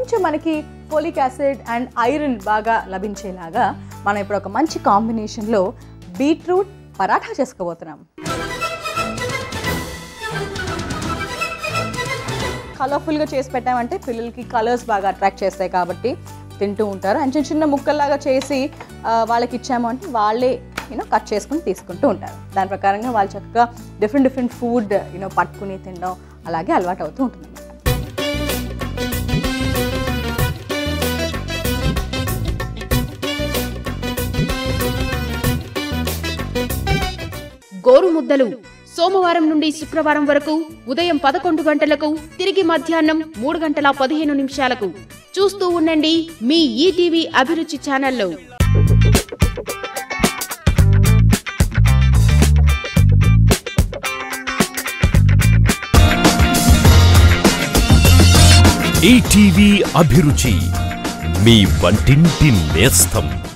కొంచెం మనకి folic acid and iron బాగా లభించేలాగా మనం ఇప్పుడు ఒక మంచి కాంబినేషన్లో బీట్రూట్ పరాఠా చేసుకోబోతున్నాం కలర్ఫుల్గా చేసి పెట్టామంటే పిల్లలకి కలర్స్ బాగా అట్రాక్ట్ చేస్తాయి కాబట్టి తింటూ ఉంటారు అండ్ చిన్న చిన్న ముక్కల్లాగా చేసి ఆ, వాళ్ళకి ఇచ్చాము అంటే వాళ్ళే యూనో కట్ చేసుకుని తీసుకుంటూ ఉంటారు దాని ప్రకారంగా వాళ్ళు చక్కగా డిఫరెంట్ డిఫరెంట్ ఫుడ్ యూనో పట్టుకుని తినడం అలాగే అలవాటు అవుతూ ఉంటుంది గోరు ముద్దలు సోమవారం నుండి శుక్రవారం వరకు ఉదయం పదకొండు గంటలకు తిరిగి మధ్యాహ్నం మూడు గంటల పదిహేను నిమిషాలకు చూస్తూ ఉండండి మీ ఈటీవీ అభిరుచి ఛానల్లో ఈటీవీ అభిరుచి మీ వంటింటి నేస్తం